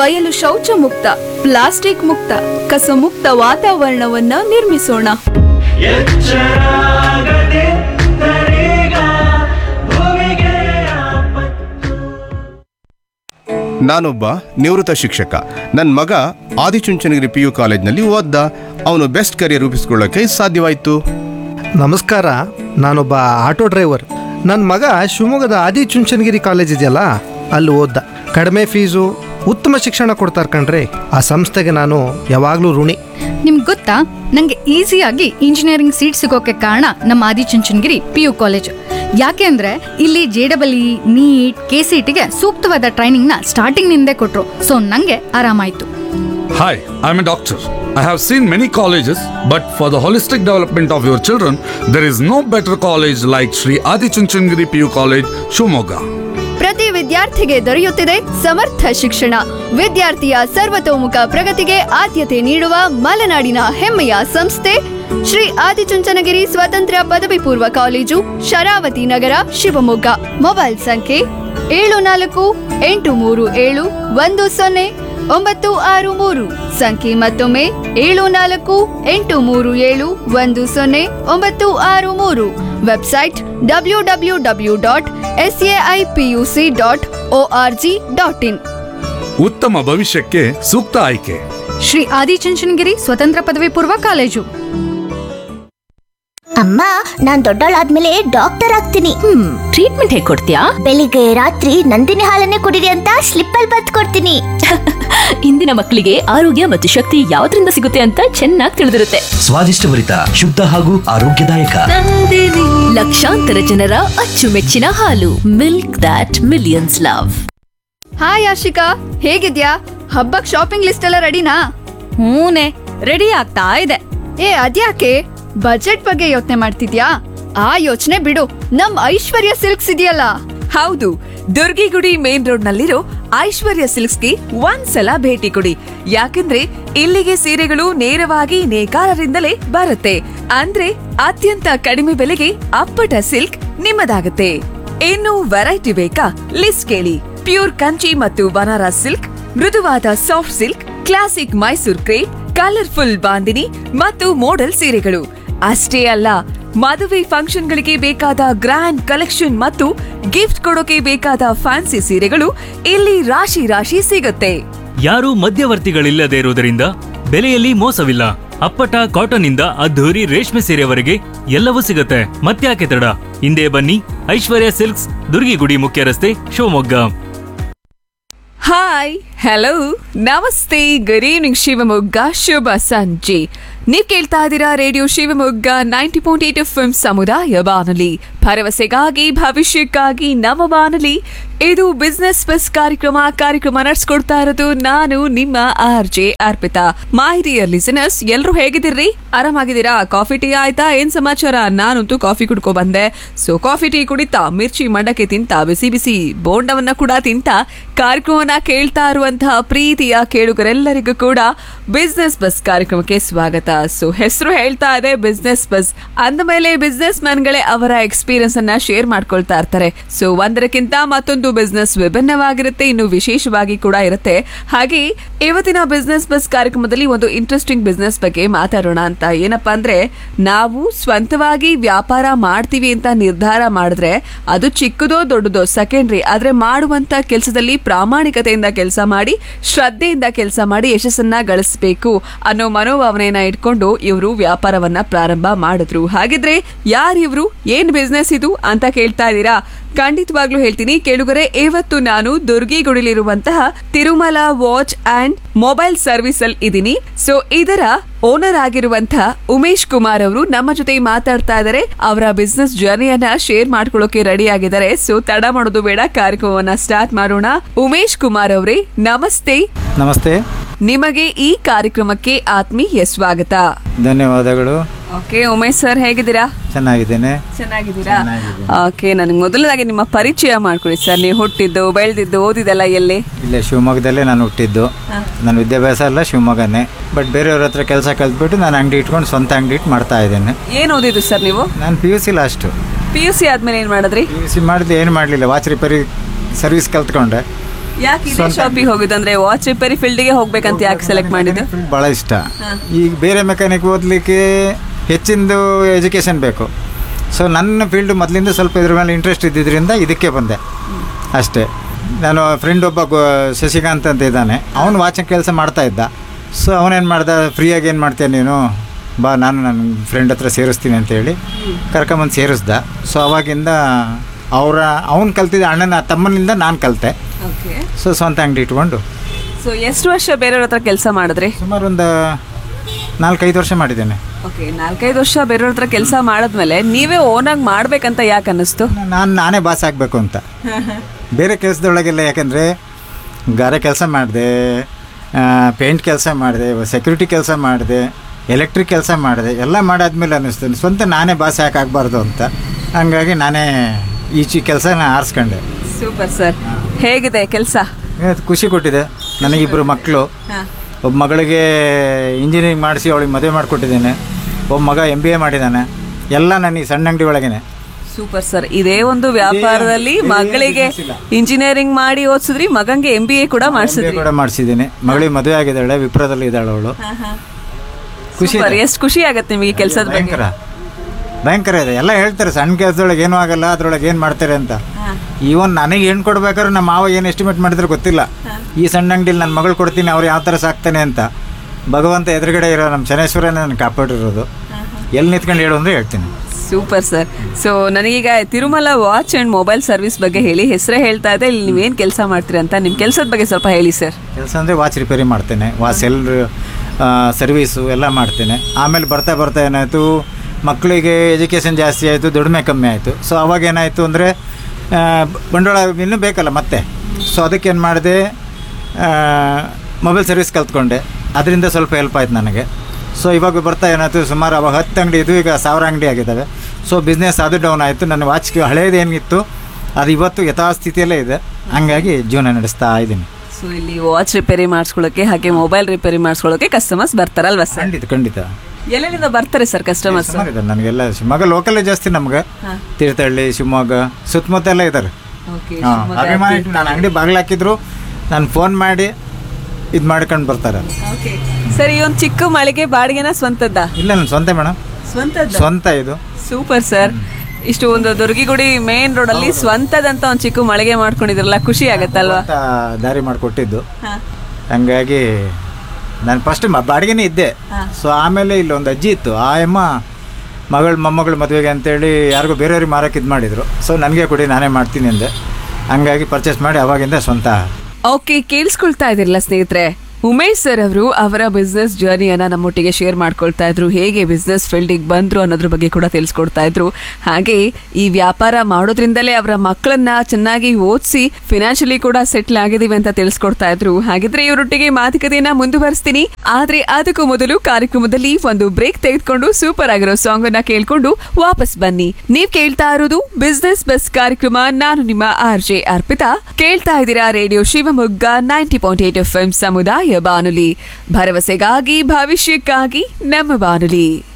ಬಯಲು ಶೌಚ ಮುಕ್ತ ಪ್ಲಾಸ್ಟಿಕ್ ಮುಕ್ತ ಕಸ ಮುಕ್ತ ವಾತಾವರಣವನ್ನ ನಿರ್ಮಿಸೋಣ ಎಚ್ಚರಾಗದೆ ತರೇಗ ಭೂಮಿಗೆ ಆಪತ್ತು ನಾನೊಬ್ಬ ನಿವೃತ್ತ ಶಿಕ್ಷಕ ನನ್ನ ಮಗ ಆದಿಚುಂಚನಗಿರಿ ಪಿ ಯು ಕಾಲೇಜ್ನಲ್ಲಿ ಓದ್ದ ಅವನು ಬೆಸ್ಟ್ ಕರಿಯರ್ ರೂಪಿಸ್ಕೊಳ್ಳೋಕೆ ಸಾಧ್ಯವಾಯಿತು ನಮಸ್ಕಾರ ನಾನೊಬ್ಬ ಆಟೋ ಡ್ರೈವರ್ ನನ್ನ ಮಗ ಶಿವಮೊಗ್ಗದ ಆದಿಚುಂಚನಗಿರಿ ಕಾಲೇಜ್ ಇದೆಯಲ್ಲ ಅಲ್ಲಿ ಓದ್ದ ಕಡಿಮೆ ಫೀಸು ಉತ್ತಮ ಶಿಕ್ಷಣ ಕೊಡ್ತಾರೆ ಕಣ್ರಿ ಆ ಸಂಸ್ಥೆಗೆ ನಾನು ಯಾವಾಗಲೂ ಋಣಿ ನಿಮ್ಗೆ ಗೊತ್ತಾ ನಂಗೆ ಈಸಿಯಾಗಿ ಇಂಜಿನಿಯರಿಂಗ್ ಸೀಟ್ ಸಿಗೋಕೆ ಕಾರಣ ನಮ್ಮ ಆದಿಚುಂಚನಗಿರಿ ಪಿ ಯು ಕಾಲೇಜ್ ಯಾಕೆ ಅಂದ್ರೆ ಇಲ್ಲಿ J double E NEET K C ಟಿಗೆ ಸೂಕ್ತವಾದ ಟ್ರೈನಿಂಗ್ನ ಸ್ಟಾರ್ಟಿಂಗ್ ನಿಂದೇ ಕೊಟ್ರು ಸೊ ನಂಗೆ ಆರಾಮಾಯ್ತು Hi, I'm a doctor. I have seen many colleges, but for the holistic development of your children, there is no better college like Sri Adi Chunchandgiri PU College, Shumoga. ಪ್ರತಿ ವಿದ್ಯಾರ್ಥಿಗೆ ದೊರೆಯುತ್ತಿದೆ ಸಮರ್ಥ ಶಿಕ್ಷಣ ವಿದ್ಯಾರ್ಥಿಯ ಸರ್ವತೋಮುಖ ಪ್ರಗತಿಗೆ ಆದ್ಯತೆ ನೀಡುವ ಮಲೆನಾಡಿನ ಹೆಮ್ಮೆಯ ಸಂಸ್ಥೆ ಶ್ರೀ ಆದಿಚುಂಚನಗಿರಿ ಸ್ವತಂತ್ರ ಪದವಿ ಪೂರ್ವ ಕಾಲೇಜು ಶರಾವತಿ ನಗರ ಶಿವಮೊಗ್ಗ ಮೊಬೈಲ್ ಸಂಖ್ಯೆ ಏಳು ನಾಲ್ಕು ಎಂಟು ಮೂರು ಏಳು ಒಂದು ಸೊನ್ನೆ ಒಂಬತ್ತು ಆರು ಮೂರು ಸಂಖ್ಯೆ ಮತ್ತೊಮ್ಮೆ ಏಳು ನಾಲ್ಕು ಎಂಟು ಮೂರು ಏಳು ಒಂದು ಸೊನ್ನೆ ಒಂಬತ್ತು ಆರು ಮೂರು website W W W dot S A I P U C dot O R G dot in ಉತ್ತಮ ಭವಿಷ್ಯಕ್ಕೆ ಸೂಕ್ತ ಆಯ್ಕೆ ಶ್ರೀ ಆದಿಚುಂಚನಗಿರಿ ಸ್ವತಂತ್ರ ಪದವಿ ಪೂರ್ವ ಕಾಲೇಜು ಅಮ್ಮ ನಾನ್ ದೊಡ್ಡವಳಾದ್ಮೇಲೆ ಡಾಕ್ಟರ್ ಆಗ್ತೀನಿ ಹ್ಮ್ ಟ್ರೀಟ್ಮೆಂಟ್ ಹೇಗೆ ಕೊಡ್ತೀಯಾ ಬೆಳಿಗ್ಗೆ ರಾತ್ರಿ ನಂದಿನಿ ಹಾಲನ್ನೇ ಕುಡಿರಿ ಅಂತ ಸ್ಲಿಪ್ ಅಲ್ಲಿ ಬತ್ ಕೊಡ್ತೀನಿ ಇಂದಿನ ಮಕ್ಕಳಿಗೆ ಆರೋಗ್ಯ ಮತ್ತು ಶಕ್ತಿ ಯಾವ್ದ್ರಿಂದ ಸಿಗುತ್ತೆ ಅಂತ ಚೆನ್ನಾಗಿ ತಿಳಿದಿರುತ್ತೆ ಸ್ವಾದಿಷ್ಟಭರಿತ ಶುದ್ಧ ಹಾಗೂ ಆರೋಗ್ಯದಾಯಕ ಲಕ್ಷಾಂತರ ಜನರ ಅಚ್ಚುಮೆಚ್ಚಿನ ಹಾಲು milk that millions love hi Ashika ಹೇಗಿದ್ಯಾ ಹಬ್ಬಕ್ ಶಾಪಿಂಗ್ ಲಿಸ್ಟ್ ಎಲ್ಲ ರೆಡಿನಾ ಹೂನೆ ರೆಡಿ ಆಗ್ತಾ ಇದೆ ಏ ಅದ್ಯಾಕೆ ಬಜೆಟ್ ಬಗ್ಗೆ ಯೋಚನೆ ಮಾಡ್ತಿದ್ಯಾ ಆ ಯೋಚನೆ ಬಿಡು ನಮ್ ಐಶ್ವರ್ಯ ಸಿಲ್ಕ್ಸ್ ಇದೆಯಲ್ಲ ಹೌದು ದುರ್ಗಿಗುಡಿ ಮೇನ್ ರೋಡ್ ನಲ್ಲಿರೋ ಐಶ್ವರ್ಯ ಸಿಲ್ಕ್ಸ್ಗೆ ಒಂದ್ಸಲ ಭೇಟಿ ಕೊಡಿ ಯಾಕಂದ್ರೆ ಇಲ್ಲಿಗೆ ಸೀರೆಗಳು ನೇರವಾಗಿ ನೇಕಾರರಿಂದಲೇ ಬರುತ್ತೆ ಅಂದ್ರೆ ಅತ್ಯಂತ ಕಡಿಮೆ ಬೆಲೆಗೆ ಅಪ್ಪಟ ಸಿಲ್ಕ್ ನಿಮ್ಮದಾಗುತ್ತೆ ಇನ್ನು ವೆರೈಟಿ ಬೇಕಾ ಲಿಸ್ಟ್ ಕೇಳಿ ಪ್ಯೂರ್ ಕಂಚಿ ಮತ್ತು ಬನಾರಸ್ ಸಿಲ್ಕ್ ಮೃದುವಾದ soft silk classic Mysore crepe colourful bandhani ಮತ್ತು ಮೋಡಲ್ ಸೀರೆಗಳು ಅಷ್ಟೇ ಅಲ್ಲ ಮದುವೆ ಫಂಕ್ಷನ್ಗಳಿಗೆ ಬೇಕಾದ ಗ್ರ್ಯಾಂಡ್ ಕಲೆಕ್ಷನ್ ಮತ್ತು ಗಿಫ್ಟ್ ಕೊಡೋಕೆ ಬೇಕಾದ ಫ್ಯಾನ್ಸಿ ಸೀರೆಗಳು ಇಲ್ಲಿ ರಾಶಿ ರಾಶಿ ಸಿಗುತ್ತೆ ಯಾರೂ ಮಧ್ಯವರ್ತಿಗಳಿಲ್ಲದೆ ಇರುವುದರಿಂದ ಬೆಲೆಯಲ್ಲಿ ಮೋಸವಿಲ್ಲ ಅಪ್ಪಟ ಕಾಟನ್ ಇಂದ ಅದ್ಧೂರಿ ರೇಷ್ಮೆ ಸೀರೆವರೆಗೆ ಎಲ್ಲವೂ ಸಿಗುತ್ತೆ ಮತ್ತ್ಯಾಕೆ ತಡ ಹಿಂದೆ ಬನ್ನಿ ಐಶ್ವರ್ಯ ಸಿಲ್ಕ್ಸ್ ದುರ್ಗಿಗುಡಿ ಮುಖ್ಯ ರಸ್ತೆ ಶಿವಮೊಗ್ಗ ಹಾಯ್ ಹಲೋ ನಮಸ್ತೆ ಗುಡ್ ಈವ್ನಿಂಗ್ ಶಿವಮೊಗ್ಗ ಶುಭ ಸಂಜೆ ನೀವ್ ಕೇಳ್ತಾ ಇದ್ದೀರಾ radio Shivamogga ninety point eight F ಸಮುದಾಯ ಬಾನುಲಿ ಭರವಸೆಗಾಗಿ ಭವಿಷ್ಯಕ್ಕಾಗಿ ನಮ್ಮ ಬಾನುಲಿ ಇದು ಬಿಸ್ನೆಸ್ ಬಸ್ ಕಾರ್ಯಕ್ರಮ ಕಾರ್ಯಕ್ರಮ ನಡೆಸ್ಕೊಡ್ತಾ ಇರೋದು ನಾನು ನಿಮ್ಮ R J Arpita my dear listeners ಎಲ್ರು ಹೇಗಿದ್ದೀರಿ ಆರಾಮಾಗಿದ್ದೀರಾ ಕಾಫಿ ಟೀ ಆಯ್ತಾ ಏನ್ ಸಮಾಚಾರ ನಾನಂತೂ ಕಾಫಿ ಕುಡ್ಕೊ ಬಂದೆ ಸೊ ಕಾಫಿ ಟೀ ಕುಡಿತಾ ಮಿರ್ಚಿ ಮಂಡಕ್ಕೆ ತಿಂತ ಬಿಸಿ ಬಿಸಿ ಬೋಂಡವನ್ನ ಕೂಡ ತಿಂತ ಕಾರ್ಯಕ್ರಮವನ್ನ ಕೇಳ್ತಾ ಇರುವಂತಹ ಪ್ರೀತಿಯ ಕೇಳುಗರೆಲ್ಲರಿಗೂ ಕೂಡ ಬಿಸ್ನೆಸ್ ಬಸ್ ಕಾರ್ಯಕ್ರಮಕ್ಕೆ ಸ್ವಾಗತ ಸೊ ಹೆಸರು ಹೇಳ್ತಾ ಇದೆ ಬಿಸ್ನೆಸ್ ಬಸ್ ಅಂದಮೇಲೆ ಬಿಸ್ನೆಸ್ ಮ್ಯಾನ್ಗಳೇ ಅವರ ಎಕ್ಸ್ಪೀರಿಯನ್ಸ್ ಅನ್ನ ಶೇರ್ ಮಾಡ್ಕೊಳ್ತಾ ಇರ್ತಾರೆ ಸೊ ಒಂದರಕ್ಕಿಂತ ಮತ್ತೊಂದು ಬಿಸ್ನೆಸ್ ವಿಭಿನ್ನವಾಗಿರುತ್ತೆ ಇನ್ನು ವಿಶೇಷವಾಗಿ ಕೂಡ ಇರುತ್ತೆ ಹಾಗೆ ಇವತ್ತಿನ ಬಿಸ್ನೆಸ್ ಬಸ್ ಕಾರ್ಯಕ್ರಮದಲ್ಲಿ ಒಂದು ಇಂಟ್ರೆಸ್ಟಿಂಗ್ ಬಿಸ್ನೆಸ್ ಬಗ್ಗೆ ಮಾತಾಡೋಣ ಅಂತ ಏನಪ್ಪಾ ಅಂದ್ರೆ ನಾವು ಸ್ವಂತವಾಗಿ ವ್ಯಾಪಾರ ಮಾಡ್ತೀವಿ ಅಂತ ನಿರ್ಧಾರ ಮಾಡಿದ್ರೆ ಅದು ಚಿಕ್ಕದೋ ದೊಡ್ಡದೋ ಸೆಕೆಂಡ್ರಿ ಆದ್ರೆ ಮಾಡುವಂತ ಕೆಲಸದಲ್ಲಿ ಪ್ರಾಮಾಣಿಕತೆಯಿಂದ ಕೆಲಸ ಮಾಡಿ ಶ್ರದ್ಧೆಯಿಂದ ಕೆಲಸ ಮಾಡಿ ಯಶಸ್ಸನ್ನ ಗಳಿಸಬೇಕು ಅನ್ನೋ ಮನೋಭಾವನೆಯನ್ನ ಇಟ್ಕೊಂಡು ಇವರು ವ್ಯಾಪಾರವನ್ನ ಪ್ರಾರಂಭ ಮಾಡಿದ್ರು ಹಾಗಿದ್ರೆ ಯಾರಿವ್ರು ಏನ್ ಬಿಸ್ನೆಸ್ ಇದು ಅಂತ ಕೇಳ್ತಾ ಇದ್ದೀರಾ ಖಂಡಿತವಾಗ್ಲೂ ಹೇಳ್ತೀನಿ ಕೇಳುಗರೆ ಇವತ್ತು ನಾನು ದುರ್ಗಿಗುಡಿಲಿರುವಂತಹ Tirumala watch and mobile service ಅಲ್ಲಿ ಇದ್ದೀನಿ ಸೊ ಇದರ ಓನರ್ ಆಗಿರುವಂತಹ ಉಮೇಶ್ ಕುಮಾರ್ ಅವರು ನಮ್ಮ ಜೊತೆ ಮಾತಾಡ್ತಾ ಇದ್ದಾರೆ ಅವರ ಬಿಸ್ನೆಸ್ ಜರ್ನಿಯನ್ನ ಶೇರ್ ಮಾಡ್ಕೊಳ್ಳೋಕೆ ರೆಡಿ ಆಗಿದ್ದಾರೆ ಸೊ ತಡ ಮಾಡೋದು ಬೇಡ ಕಾರ್ಯಕ್ರಮವನ್ನ ಸ್ಟಾರ್ಟ್ ಮಾಡೋಣ ಉಮೇಶ್ ಕುಮಾರ್ ಅವರೇ ನಮಸ್ತೆ ನಮಸ್ತೆ ನಿಮಗೆ ಈ ಕಾರ್ಯಕ್ರಮಕ್ಕೆ ಆತ್ಮೀಯ ಸ್ವಾಗತ ಧನ್ಯವಾದಗಳು ಓಕೆ ಉಮೇಶ್ ಸರ್ ಹೇಗಿದ್ದೀರಾ ಚೆನ್ನಾಗಿದ್ದೇನೆ ಚೆನ್ನಾಗಿದ್ದೀರಾ ಓಕೆ ನನಗೆ ಮೊದಲದಾಗಿ ನಿಮ್ಮ ಪರಿಚಯ ಮಾಡ್ಕೊಳ್ಳಿ ಸರ್ ನೀವು ಹುಟ್ಟಿದ್ದು ಬೆಳೆದಿದ್ದು ಓದಿದೆಲ್ಲ ಎಲ್ಲಿ ಇಲ್ಲೇ ಶಿವಮೊಗ್ಗದಲ್ಲೇ ನಾನು ಹುಟ್ಟಿದ್ದು ನನ್ನ ವಿದ್ಯಾಭ್ಯಾಸ ಎಲ್ಲ ಶಿವಮೊಗ್ಗನೇ ಬಟ್ ಬೇರೆಯವ್ರ ಹತ್ರ ಕೆಲಸ ಕಲ್ತ್ಬಿಟ್ಟು ನಾನು ಅಂಗಡಿ ಇಟ್ಕೊಂಡು ಸ್ವಂತ ಅಂಗಡಿ ಇಟ್ಟು ಮಾಡ್ತಾ ಇದ್ದೇನೆ ಏನು ಓದಿದ್ದು ಸರ್ ನೀವು ನಾನು P U C last P U C ಆದ್ಮೇಲೆ ಏನು ಮಾಡಿದ್ರಿ ಪಿ ಯು ಸಿ ಮಾಡಿದೆ ಏನು ಮಾಡಲಿಲ್ಲ ವಾಚ್ ರಿಪೇರಿ ಸರ್ವಿಸ್ ಕಲ್ತ್ಕೊಂಡೆ ಯಾಕೆ ಇದೇ ಸ್ವಂತ- ಶಾಪಿಗೆ ಹೋಗುದಂದ್ರೆ ವಾಚ್ ರಿಪೇರಿ ಫೀಲ್ಡ್ಗೆ ಹೋಗ್ಬೇಕಂತ ಯಾಕೆ ಸೆಲೆಕ್ಟ್ ಮಾಡಿದ್ದು ಭಾಳ ಇಷ್ಟ ಈಗ ಬೇರೆ ಮೆಕ್ಯಾನಿಕ್ ಓದಲಿಕ್ಕೆ ಹೆಚ್ಚಿಂದು ಎಜುಕೇಷನ್ ಬೇಕು ಸೊ ನನ್ನ ಫೀಲ್ಡ್ ಮೊದಲಿಂದ ಸ್ವಲ್ಪ ಇದ್ರ ಮೇಲೆ ಇಂಟ್ರೆಸ್ಟ್ ಇದ್ದಿದ್ದರಿಂದ ಇದಕ್ಕೆ ಬಂದೆ ಅಷ್ಟೇ ನಾನು ಫ್ರೆಂಡ್ ಒಬ್ಬ ಗೋ ಶಶಿಕಾಂತ್ ಅಂತ ಇದ್ದಾನೆ ಅವನು ವಾಚಿಂಗ್ ಕೆಲಸ ಮಾಡ್ತಾ ಇದ್ದ ಸೊ ಅವನೇನು ಮಾಡ್ದ ಫ್ರೀಯಾಗಿ ಏನು ಮಾಡ್ತೀಯ ನೀನು ಬಾ ನಾನು ನನ್ನ ಫ್ರೆಂಡ್ ಹತ್ರ ಸೇರಿಸ್ತೀನಿ ಅಂತೇಳಿ ಕರ್ಕೊಂಬಂದು ಸೇರಿಸ್ದ ಸೊ ಅವಾಗಿಂದ ಅವರ ಅವ್ನು ಕಲ್ತಿದ್ದ ಅಣ್ಣನ ತಮ್ಮನಿಂದ ನಾನು ಕಲಿತೆ ಓಕೆ ಸೊ ಸ್ವಂತ ಅಂಗಡಿ ಇಟ್ಕೊಂಡು ಸೊ ಎಷ್ಟು ವರ್ಷ ಬೇರೆಯವ್ರ ಹತ್ರ ಕೆಲಸ ಮಾಡಿದ್ರಿ ಸುಮಾರು ಒಂದು ನಾಲ್ಕೈದು ವರ್ಷ ಮಾಡಿದ್ದೇನೆ ಓಕೆ ನಾಲ್ಕೈದು ವರ್ಷ ಬೇರೆಯವ್ರ ಹತ್ರ ಕೆಲಸ ಮಾಡಿದ್ಮೇಲೆ ನೀವೇ ಓನಾಗಿ ಮಾಡ್ಬೇಕಂತ ಯಾಕೆ ಅನ್ನಿಸ್ತು ನಾನು ನಾನೇ ಬಾಸ್ ಆಗಬೇಕು ಅಂತ ಬೇರೆ ಕೆಲಸದೊಳಗೆಲ್ಲ ಯಾಕಂದರೆ ಗಾರೆ ಕೆಲಸ ಮಾಡಿದೆ ಪೇಂಟ್ ಕೆಲಸ ಮಾಡಿದೆ ಸೆಕ್ಯೂರಿಟಿ ಕೆಲಸ ಮಾಡಿದೆ ಎಲೆಕ್ಟ್ರಿಕ್ ಕೆಲಸ ಮಾಡಿದೆ ಎಲ್ಲ ಮಾಡಾದ್ಮೇಲೆ ಅನ್ನಿಸ್ತು ಸ್ವಂತ ನಾನೇ ಬಾಸ್ ಯಾಕೆ ಆಗಬಾರ್ದು ಅಂತ ಹಂಗಾಗಿ ನಾನೇ ಈಚೆ ಕೆಲಸನ ಆರಿಸ್ಕೊಂಡೆ ಸೂಪರ್ ಸರ್ ಹೇಗಿದೆ ಕೆಲಸ ಇವತ್ತು ಖುಷಿ ಕೊಟ್ಟಿದೆ ನನಗಿಬ್ಬರು ಮಕ್ಕಳು ಒಬ್ಬ ಮಗಳಿಗೆ ಇಂಜಿನಿಯರಿಂಗ್ ಮಾಡಿಸಿ ಅವಳಿಗೆ ಮದುವೆ ಮಾಡಿಕೊಟ್ಟಿದ್ದೇನೆ ಒಬ್ಬ ಮಗ ಎಮ್ ಬಿ ಎ ಮಾಡಿದ್ದಾನೆ ಎಲ್ಲ ನನಗೆ ಸಣ್ಣ ಅಂಗಡಿ ಒಳಗೇನೆ ಸೂಪರ್ ಸರ್ ಇದೇ ಒಂದು ವ್ಯಾಪಾರದಲ್ಲಿ ಮಗಳಿಗೆ ಇಂಜಿನಿಯರಿಂಗ್ ಮಾಡಿ ಓದಿಸಿದ್ರಿ ಮಗಂಗೆ ಎಂ ಬಿ ಎ ಕೂಡ ಮಾಡಿಸಿದ್ರಿ ಕೂಡ ಮಾಡಿಸಿದ್ದೀನಿ ಮಗಳಿಗೆ ಮದುವೆ ಆಗಿದ್ದಾಳೆ ವಿಪ್ರದಲ್ಲಿ ಇದ್ದಾಳೆ ಅವಳು ಖುಷಿ ಸೂಪರ್ ಎಷ್ಟು ಖುಷಿ ಆಗತ್ತೆ ನಿಮಗೆ ಕೆಲಸದ ಬಗ್ಗೆ ಭಯಂಕರ ಭಯಂಕರ ಇದೆ ಎಲ್ಲ ಹೇಳ್ತಾರೆ ಸಣ್ಣ ಕೆಲಸದೊಳಗೆ ಏನೂ ಆಗಲ್ಲ ಅದ್ರೊಳಗೆ ಏನು ಮಾಡ್ತಾರೆ ಅಂತ ಈವನ್ ನನಗೆ ಹೆಣ್ಣು ಕೊಡ್ಬೇಕಾದ್ರೆ ನಮ್ಮ ಮಾವ ಏನು ಎಸ್ಟಿಮೇಟ್ ಮಾಡಿದ್ರೆ ಗೊತ್ತಿಲ್ಲ ಈ ಸಣ್ಣ ಅಂಗಡಿಲಿ ನನ್ನ ಮಗಳು ಕೊಡ್ತೀನಿ ಅವ್ರು ಯಾವ ಥರ ಸಾಕ್ತಾನೆ ಅಂತ ಭಗವಂತ ಎದುರುಗಡೆ ಇರೋ ನಮ್ಮ ಶನೇಶ್ವರನೇ ನನ್ನ ಕಾಪಾಡಿರೋದು ಎಲ್ಲಿ ನಿಂತ್ಕೊಂಡು ಹೇಳು ಅಂದರೆ ಹೇಳ್ತೀನಿ ಸೂಪರ್ ಸರ್ ಸೊ ನನಗೀಗ Tirumala watch and mobile service ಬಗ್ಗೆ ಹೇಳಿ ಹೆಸರೇ ಹೇಳ್ತಾ ಇದೆ ಇಲ್ಲಿ ನೀವೇನು ಕೆಲಸ ಮಾಡ್ತೀರಿ ಅಂತ ನಿಮ್ಮ ಕೆಲಸದ ಬಗ್ಗೆ ಸ್ವಲ್ಪ ಹೇಳಿ ಸರ್ ಕೆಲಸ ಅಂದರೆ ವಾಚ್ ರಿಪೇರಿ ಮಾಡ್ತೇನೆ ವಾಚ್ ಸೆಲ್ ಸರ್ವೀಸು ಎಲ್ಲ ಮಾಡ್ತೇನೆ ಆಮೇಲೆ ಬರ್ತಾ ಬರ್ತಾ ಏನಾಯಿತು ಮಕ್ಕಳಿಗೆ ಎಜುಕೇಷನ್ ಜಾಸ್ತಿ ಆಯಿತು ದುಡಿಮೆ ಕಮ್ಮಿ ಆಯಿತು ಸೊ ಅವಾಗ ಏನಾಯಿತು ಅಂದರೆ ಬಂಡವಾಳ ಇನ್ನೂ ಬೇಕಲ್ಲ ಮತ್ತೆ ಸೊ ಅದಕ್ಕೆ ಏನು ಮಾಡಿದೆ ಮೊಬೈಲ್ ಸರ್ವಿಸ್ ಕಲ್ತ್ಕೊಂಡೆ ಅದರಿಂದ ಸ್ವಲ್ಪ ಹೆಲ್ಪ್ ಆಯ್ತು ನನಗೆ ಸೊ ಇವಾಗ ಬರ್ತಾ ಏನಾಯ್ತು ಸುಮಾರು ಅವಾಗ ಹತ್ತು ಅಂಗಡಿ ಇದು ಈಗ ಸಾವಿರ ಅಂಗಡಿ ಆಗಿದ್ದಾವೆ ಸೊ ಬಿಸ್ನೆಸ್ ಅದು ಡೌನ್ ಆಯಿತು ನನ್ನ ವಾಚ್ಗೆ ಹಳೇದು ಏನಿತ್ತು ಅದು ಇವತ್ತು ಯಥಾಸ್ಥಿತಿಯಲ್ಲೇ ಇದೆ ಹಂಗಾಗಿ ಜೀವನ ನಡೆಸ್ತಾ ಇದ್ದೀನಿ ಸೊ ಇಲ್ಲಿ ವಾಚ್ ರಿಪೇರಿ ಮಾಡಿಸ್ಕೊಳ್ಳೋಕೆ ಹಾಗೆ ಮೊಬೈಲ್ ರಿಪೇರಿ ಮಾಡಿಸ್ಕೊಳ್ಳೋಕೆ ಕಸ್ಟಮರ್ಸ್ ಬರ್ತಾರಲ್ವಾ ಸರ್ ಖಂಡಿತ ಖಂಡಿತ ಎಲ್ಲೆಲ್ಲಿಂದ ಬರ್ತಾರೆ ಸರ್ ಕಸ್ಟಮರ್ಸ್ ಸುಮಾರು ಇದ್ದಾರೆ ನನಗೆಲ್ಲ ಶಿವಮೊಗ್ಗ ಲೋಕಲ್ಲೇ ಜಾಸ್ತಿ ನಮ್ಗೆ ತೀರ್ಥಹಳ್ಳಿ ಶಿವಮೊಗ್ಗ ಸುತ್ತಮುತ್ತ ಎಲ್ಲ ಇದ್ದಾರೆ ಓಕೆ ಹಾಂ ಅಭಿಮಾನಿ ಇಟ್ಟು ನಾನು ಅಂಗಡಿ ಬಾಗಿಲು ಹಾಕಿದ್ರು ನಾನು ಫೋನ್ ಮಾಡಿ ಇದು ಮಾಡ್ಕೊಂಡು ಬರ್ತಾರೆ ಓಕೆ ಸರ್ ಈ ಒಂದು ಚಿಕ್ಕ ಮಳಿಗೆ ಬಾಡಿಗೆನ ಸ್ವಂತದ್ದ ಇಲ್ಲ ನನ್ನ ಸ್ವಂತ ಮೇಡಮ್ ಸ್ವಂತದ್ದ ಸ್ವಂತ ಇದು ಸೂಪರ್ ಸರ್ ಇಷ್ಟು ಒಂದು ದುರ್ಗಿಗುಡಿ ಮೇನ್ ರೋಡ್ ಅಲ್ಲಿ ಸ್ವಂತದಂತ ಒಂದು ಚಿಕ್ಕ ಮಳಿಗೆ ಮಾಡ್ಕೊಂಡಿದ್ರಲ್ಲ ಖುಷಿ ಆಗತ್ತಲ್ವಾ ಸ್ವಂತ ದಾರಿ ಮಾಡಿಕೊಟ್ಟಿದ್ದು ಹಂಗಾಗಿ ನಾನು ಫಸ್ಟ್ ಬಾಡಿಗೆನೇ ಇದ್ದೆ ಸೊ ಆಮೇಲೆ ಇಲ್ಲಿ ಒಂದು ಅಜ್ಜಿ ಇತ್ತು ಆ ಅಮ್ಮ ಮಗಳ ಮೊಮ್ಮಗಳ ಮದುವೆಗೆ ಅಂತೇಳಿ ಯಾರಿಗೂ ಬೇರೆಯವ್ರಿಗೆ ಮಾರಕ್ಕೆ ಇದು ಮಾಡಿದರು ಸೊ ನನಗೆ ಕೊಡಿ ನಾನೇ ಮಾಡ್ತೀನಿ ಅಂದೆ ಹಂಗಾಗಿ ಪರ್ಚೇಸ್ ಮಾಡಿ ಅವಾಗಿಂದ ಸ್ವಂತ ಓಕೆ ಕೇಳಿಸ್ಕೊಳ್ತಾ ಇದಿರಲ್ಲ ಸ್ನೇಹಿತರೆ ಉಮೇಶ್ ಸರ್ ಅವರು ಅವರ ಬಿಸ್ನೆಸ್ ಜರ್ನಿಯನ್ನ ನಮ್ಮೊಟ್ಟಿಗೆ ಶೇರ್ ಮಾಡ್ಕೊಳ್ತಾ ಇದ್ರು ಹೇಗೆ ಬಿಸ್ನೆಸ್ ಫೀಲ್ಡಿಗೆ ಬಂದ್ರು ಅನ್ನೋದ್ರ ಬಗ್ಗೆ ಕೂಡ ತಿಳಿಸ್ಕೊಡ್ತಾ ಇದ್ರು ಹಾಗೆ ಈ ವ್ಯಾಪಾರ ಮಾಡೋದ್ರಿಂದಲೇ ಅವರ ಮಕ್ಕಳನ್ನ ಚೆನ್ನಾಗಿ ಓದಿಸಿ ಫಿನಾನ್ಷಿಯಲಿ ಕೂಡ ಸೆಟ್ಲ್ ಆಗಿದೀವಿ ಅಂತ ತಿಳಿಸ್ಕೊಡ್ತಾ ಇದ್ರು ಹಾಗಿದ್ರೆ ಇವರೊಟ್ಟಿಗೆ ಮಾತುಕತೆಯನ್ನ ಮುಂದುವರಿಸ್ತೀನಿ ಆದ್ರೆ ಅದಕ್ಕೂ ಮೊದಲು ಕಾರ್ಯಕ್ರಮದಲ್ಲಿ ಒಂದು ಬ್ರೇಕ್ ತೆಗೆದುಕೊಂಡು ಸೂಪರ್ ಆಗಿರೋ ಸಾಂಗ್ ಅನ್ನ ಕೇಳ್ಕೊಂಡು ವಾಪಸ್ ಬನ್ನಿ ನೀವ್ ಕೇಳ್ತಾ ಇರೋದು ಬಿಸ್ನೆಸ್ ಬಸ್ ಕಾರ್ಯಕ್ರಮ ನಾನು ನಿಮ್ಮ ಆರ್ ಜೆ ಅರ್ಪಿತಾ ಕೇಳ್ತಾ ಇದ್ದೀರಾ radio Shivamogga ninety point eight F M ಸಮುದಾಯ ಬಾನುಲಿ ಭರವಸೆಗಾಗಿ ಭವಿಷ್ಯಕ್ಕಾಗಿ ನಮ್ಮ ಬಾನುಲಿ